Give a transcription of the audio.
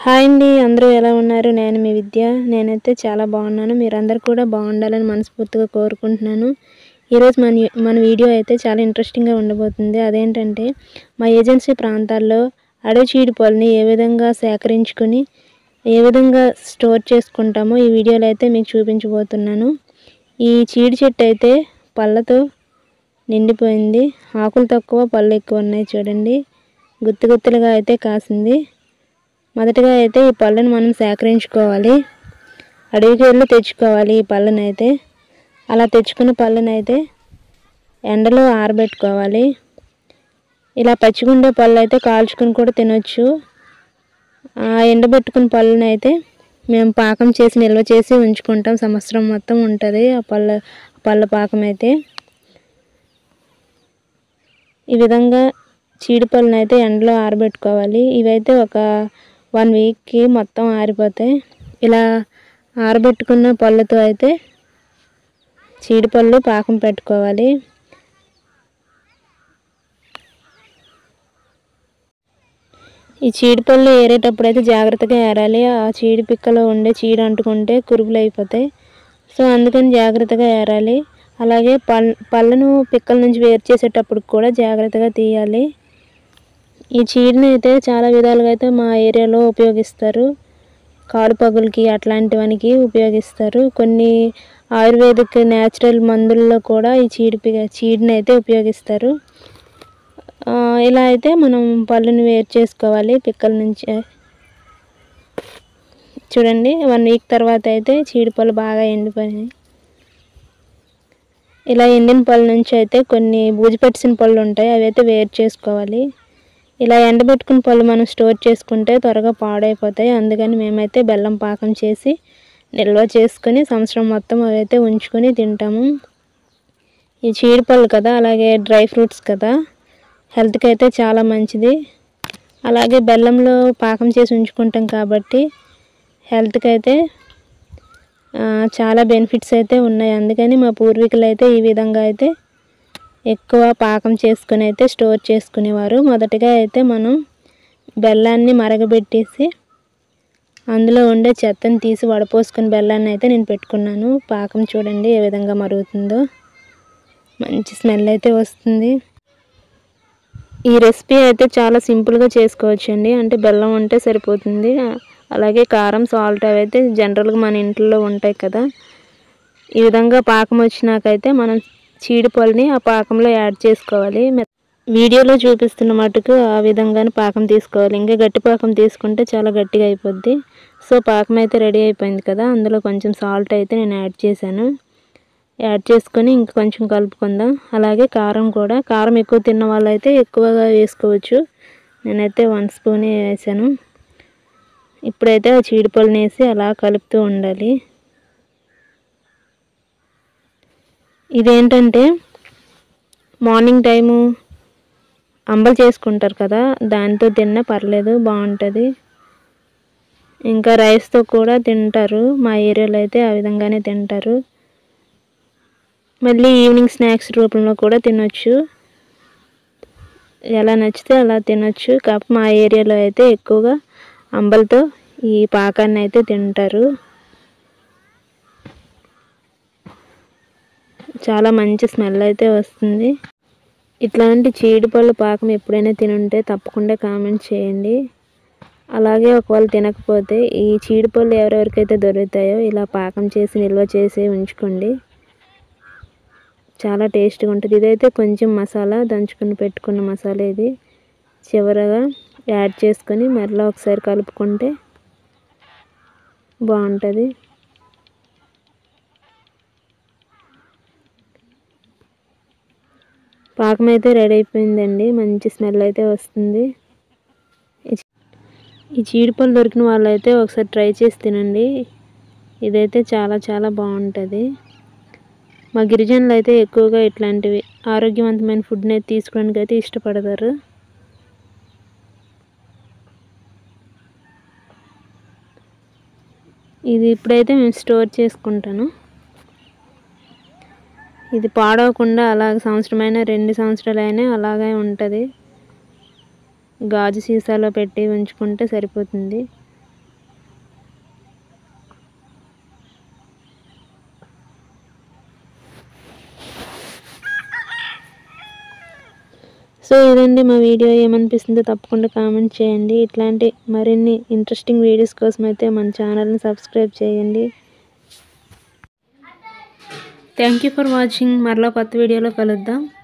hi అండి అందరూ ఎలా ఉన్నారు నేను మీ విద్య నేనైతే చాలా బాగున్నాను మీరందరూ కూడా బాగుండాలని మనస్ఫూర్తిగా కోరుకుంటున్నాను ఈరోజు మన మన వీడియో అయితే చాలా ఇంట్రెస్టింగ్గా ఉండబోతుంది అదేంటంటే మా ఏజెన్సీ ప్రాంతాల్లో అడవి చీడిపళ్ళని ఏ విధంగా సేకరించుకొని ఏ విధంగా స్టోర్ చేసుకుంటామో ఈ వీడియోలో అయితే మీకు చూపించబోతున్నాను ఈ చీడి చెట్టు అయితే పళ్ళతో నిండిపోయింది ఆకులు తక్కువ పళ్ళు ఎక్కువ ఉన్నాయి చూడండి గుత్తి గుత్తులుగా అయితే కాసింది మొదటగా అయితే ఈ పళ్ళను మనం సేకరించుకోవాలి అడవికి వెళ్ళి తెచ్చుకోవాలి ఈ పళ్ళను అయితే అలా తెచ్చుకున్న పళ్ళను అయితే ఎండలో ఆరబెట్టుకోవాలి ఇలా పచ్చిగుండే పళ్ళు అయితే కాల్చుకుని కూడా తినొచ్చు ఆ ఎండబెట్టుకున్న పళ్ళను అయితే మేము పాకం చేసి నిల్వ చేసి ఉంచుకుంటాం సంవత్సరం మొత్తం ఉంటుంది ఆ పళ్ళ పళ్ళ పాకం అయితే ఈ విధంగా చీడిపళ్ళను అయితే ఎండలో ఆరబెట్టుకోవాలి ఇవైతే ఒక వన్ వీక్కి మొత్తం ఆరిపోతాయి ఇలా ఆరబెట్టుకున్న పళ్ళతో అయితే చీడిపళ్ళు పాకం పెట్టుకోవాలి ఈ చీడిపళ్ళు ఏరేటప్పుడు అయితే జాగ్రత్తగా ఏరాలి ఆ చీడి పిక్కలో ఉండే చీడ అంటుకుంటే కురుపులు అయిపోతాయి సో అందుకని జాగ్రత్తగా ఏరాలి అలాగే పల్ పళ్ళను పిక్కల నుంచి వేరు చేసేటప్పుడు కూడా జాగ్రత్తగా తీయాలి ఈ చీడిని అయితే చాలా విధాలుగా అయితే మా ఏరియాలో ఉపయోగిస్తారు కాడు పగులకి అట్లాంటివనికి ఉపయోగిస్తారు కొన్ని ఆయుర్వేదిక్ న్యాచురల్ మందుల్లో కూడా ఈ చీడి చీడిని అయితే ఉపయోగిస్తారు ఇలా అయితే మనం పళ్ళుని వేరు చేసుకోవాలి పిక్కల నుంచి చూడండి వన్ వీక్ తర్వాత అయితే చీడి పళ్ళు బాగా ఎండిపోయినాయి ఇలా ఎండిన పళ్ళ నుంచి అయితే కొన్ని బూజుపెట్టిన పళ్ళు ఉంటాయి అవి అయితే వేరు చేసుకోవాలి ఇలా ఎండబెట్టుకున్న పళ్ళు మనం స్టోర్ చేసుకుంటే త్వరగా పాడైపోతాయి అందుకని మేమైతే బెల్లం పాకం చేసి నిల్వ చేసుకొని సంవత్సరం మొత్తం అవి అయితే ఉంచుకొని తింటాము ఈ చీడిపళ్ళు కదా అలాగే డ్రై ఫ్రూట్స్ కదా హెల్త్కి అయితే చాలా మంచిది అలాగే బెల్లంలో పాకం చేసి ఉంచుకుంటాం కాబట్టి హెల్త్కి అయితే చాలా బెనిఫిట్స్ అయితే ఉన్నాయి అందుకని మా పూర్వీకులు అయితే ఈ విధంగా అయితే ఎక్కువ పాకం చేసుకుని అయితే స్టోర్ చేసుకునేవారు మొదటగా అయితే మనం బెల్లాన్ని మరగబెట్టేసి అందులో ఉండే చెత్తని తీసి వడపోసుకుని బెల్లాన్ని అయితే నేను పెట్టుకున్నాను పాకం చూడండి ఏ విధంగా మరుగుతుందో మంచి స్మెల్ అయితే వస్తుంది ఈ రెసిపీ అయితే చాలా సింపుల్గా చేసుకోవచ్చండి అంటే బెల్లం ఉంటే సరిపోతుంది అలాగే కారం సాల్ట్ అవి అయితే జనరల్గా మన ఇంట్లో ఉంటాయి కదా ఈ విధంగా పాకం వచ్చినాకైతే మనం చీడిపళ్ళని ఆ పాకంలో యాడ్ చేసుకోవాలి వీడియోలో చూపిస్తున్న మటుకు ఆ విధంగానే పాకం తీసుకోవాలి ఇంకా గట్టి పాకం తీసుకుంటే చాలా గట్టిగా అయిపోద్ది సో పాకం అయితే రెడీ అయిపోయింది కదా అందులో కొంచెం సాల్ట్ అయితే నేను యాడ్ చేశాను యాడ్ చేసుకొని ఇంక కొంచెం కలుపుకుందాం అలాగే కారం కూడా కారం ఎక్కువ తిన్న వాళ్ళైతే ఎక్కువగా వేసుకోవచ్చు నేనైతే వన్ స్పూనే వేసాను ఇప్పుడైతే ఆ చీడిపళ్ళని వేసి అలా కలుపుతూ ఉండాలి ఇదేంటంటే మార్నింగ్ టైము అంబలు చేసుకుంటారు కదా దాంతో తిన్నా పర్లేదు బాగుంటుంది ఇంకా రైస్తో కూడా తింటారు మా ఏరియాలో అయితే ఆ విధంగానే తింటారు మళ్ళీ ఈవినింగ్ స్నాక్స్ రూపంలో కూడా తినొచ్చు ఎలా నచ్చితే అలా తినొచ్చు కాకపోతే మా ఏరియాలో అయితే ఎక్కువగా అంబలతో ఈ పాకాన్ని అయితే తింటారు చాలా మంచి స్మెల్ అయితే వస్తుంది ఇట్లాంటి చీడిపళ్ళు పాకం ఎప్పుడైనా తినుంటే తప్పకుండా కామెంట్ చేయండి అలాగే ఒకవేళ తినకపోతే ఈ చీడిపళ్ళు ఎవరెవరికైతే దొరుకుతాయో ఇలా పాకం చేసి నిల్వ చేసి ఉంచుకోండి చాలా టేస్ట్గా ఉంటుంది ఇదైతే కొంచెం మసాలా దంచుకొని పెట్టుకున్న మసాలా ఇది చివరగా యాడ్ చేసుకొని మరలా ఒకసారి కలుపుకుంటే బాగుంటుంది పాకం అయితే రెడీ అయిపోయిందండి మంచి స్మెల్ అయితే వస్తుంది ఈ చీడిపళ్ళు దొరికిన వాళ్ళైతే ఒకసారి ట్రై చేసి తినండి ఇదైతే చాలా చాలా బాగుంటుంది మా గిరిజనులు అయితే ఎక్కువగా ఇట్లాంటివి ఆరోగ్యవంతమైన ఫుడ్ని అయితే తీసుకోవడానికి అయితే ఇష్టపడతారు ఇది ఇప్పుడైతే మేము స్టోర్ చేసుకుంటాను ఇది పాడవకుండా అలాగ సంవత్సరమైన రెండు సంవత్సరాలైనా అలాగే ఉంటుంది గాజు సీసాలో పెట్టి ఉంచుకుంటే సరిపోతుంది సో ఇదండి మా వీడియో ఏమనిపిస్తుందో తప్పకుండా కామెంట్ చేయండి ఇట్లాంటి మరిన్ని ఇంట్రెస్టింగ్ వీడియోస్ కోసం అయితే మన ఛానల్ని సబ్స్క్రైబ్ చేయండి థ్యాంక్ యూ ఫర్ వాచింగ్ మరలా కొత్త వీడియోలో కలుద్దాం